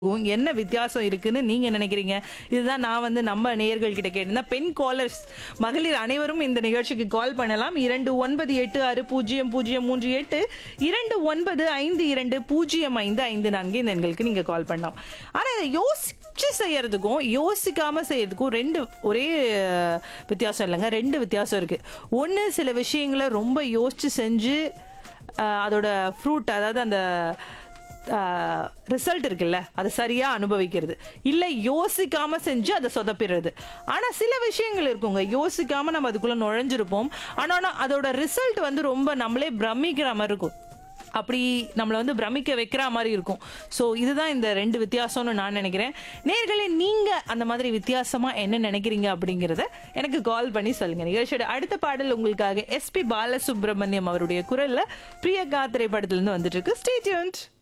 உங்க என்ன வித்தியாசம் இருக்குன்னு நீங்க நினைக்கிறீங்க இதுதான் நான் வந்து நம்ம நேயர்கள் கிட்ட கேட்டிருந்தேன் பெண் காலர்ஸ் மகளிர் அனைவரும் இந்த நிகழ்ச்சிக்கு கால் பண்ணலாம் இரண்டு ஒன்பது எட்டு ஆறு பூஜ்ஜியம் பூஜ்ஜியம் மூன்று எட்டு இரண்டு ஒன்பது ஐந்து இரண்டு பூஜ்ஜியம் ஐந்து ஐந்து நான்கு இந்த எண்களுக்கு நீங்க கால் பண்ணலாம் ஆனா இதை யோசிச்சு செய்யறதுக்கும் யோசிக்காம செய்யறதுக்கும் ரெண்டு ஒரே அஹ், வித்தியாசம் இல்லைங்க ரெண்டு வித்தியாசம் இருக்கு ஒன்னு சில விஷயங்களை ரொம்ப யோசிச்சு செஞ்சு அஹ், அதோட ஃப்ரூட் அதாவது அந்த ரிசல்ட் இருக்குல்ல அதை சரியா அனுபவிக்கிறது இல்ல யோசிக்காம செஞ்சு அதை சொதப்பிடுறது ஆனா சில விஷயங்கள் இருக்குங்க யோசிக்காம நம்ம அதுக்குள்ள நுழைஞ்சிருப்போம் ஆனா ஆனா அதோட ரிசல்ட் வந்து ரொம்ப நம்மளே பிரமிக்கிற மாதிரி இருக்கும் அப்படி நம்மளை வந்து பிரமிக்க வைக்கிற மாதிரி இருக்கும் ஸோ இதுதான் இந்த ரெண்டு வித்தியாசம்னு நான் நினைக்கிறேன் நேர்களே நீங்க அந்த மாதிரி வித்தியாசமா என்ன நினைக்கிறீங்க அப்படிங்கறத எனக்கு கால் பண்ணி சொல்லுங்க நிகழ்ச்சியோட அடுத்த பாடல் உங்களுக்காக எஸ்பி பாலசுப்ரமணியம் அவருடைய குரல்ல பிரியங்கா திரைப்படத்துல இருந்து வந்துட்டு இருக்கு ஸ்டே டியூன்ட்